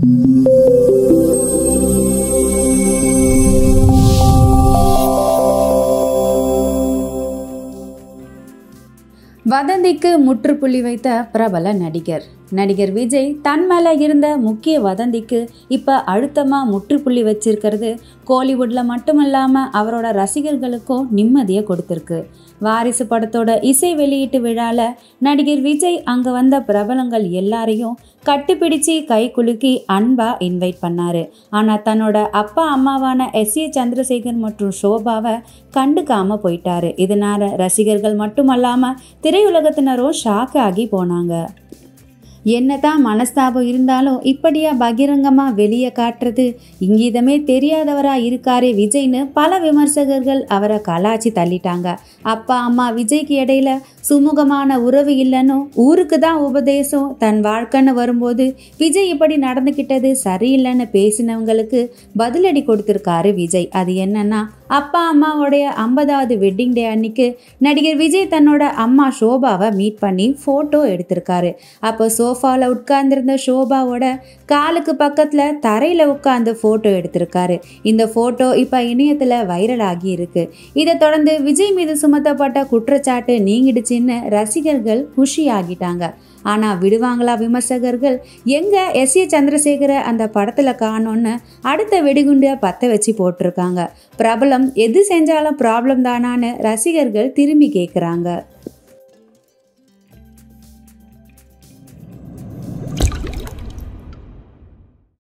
வதந்திக்கு முற்றுப்புள்ளி வைத்த பிரபல நடிகர் நடிகர் விஜய் தன் மேலே இருந்த முக்கிய வதந்திக்கு இப்போ அழுத்தமாக முற்றுப்புள்ளி வச்சிருக்கிறது கோலிவுட்டில் மட்டும் இல்லாமல் அவரோட ரசிகர்களுக்கும் நிம்மதியை கொடுத்துருக்கு வாரிசு படத்தோட இசை வெளியீட்டு விழாவில் நடிகர் விஜய் அங்கே வந்த பிரபலங்கள் எல்லாரையும் கட்டிப்பிடிச்சு கை குலுக்கி அன்பாக இன்வைட் பண்ணார் ஆனால் தன்னோட அப்பா அம்மாவான எஸ் ஏ சந்திரசேகர் மற்றும் ஷோபாவை கண்டுக்காமல் போயிட்டாரு இதனால் ரசிகர்கள் மட்டுமல்லாமல் திரையுலகத்தினரும் ஷாக் ஆகி போனாங்க என்னதான் மனஸ்தாபம் இருந்தாலும் இப்படியா பகிரங்கமாக வெளியே காட்டுறது இங்கீதமே தெரியாதவரா இருக்காரே விஜய்னு பல விமர்சகர்கள் அவரை கலாச்சி தள்ளிட்டாங்க அப்பா அம்மா விஜய்க்கு இடையில சுமூகமான உறவு இல்லைன்னு ஊருக்கு தான் உபதேசம் தன் வாழ்க்கைன்னு வரும்போது விஜய் இப்படி நடந்துக்கிட்டது சரியில்லைன்னு பேசினவங்களுக்கு பதிலடி கொடுத்துருக்காரு விஜய் அது என்னன்னா அப்பா அம்மாவுடைய ஐம்பதாவது வெட்டிங் டே அன்னைக்கு நடிகர் விஜய் தன்னோட அம்மா ஷோபாவை மீட் பண்ணி ஃபோட்டோ எடுத்திருக்காரு அப்போ சோஃபாவில் உட்கார்ந்திருந்த ஷோபாவோட காலுக்கு பக்கத்தில் தரையில் உட்காந்து ஃபோட்டோ எடுத்திருக்காரு இந்த ஃபோட்டோ இப்போ இணையத்தில் வைரல் ஆகி இருக்கு இதை தொடர்ந்து விஜய் மீது சுமத்தப்பட்ட குற்றச்சாட்டு நீங்கிடுச்சின்னு ரசிகர்கள் குஷி ஆகிட்டாங்க ஆனால் விடுவாங்களா விமர்சகர்கள் எங்கே எஸ் ஏ சந்திரசேகரை அந்த படத்தில் காணோன்னு அடுத்த வெடிகுண்டை பற்ற வச்சு போட்டிருக்காங்க பிரபலம் எது செஞ்சாலும் ப்ராப்ளம் தானான்னு ரசிகர்கள் திரும்பி கேட்குறாங்க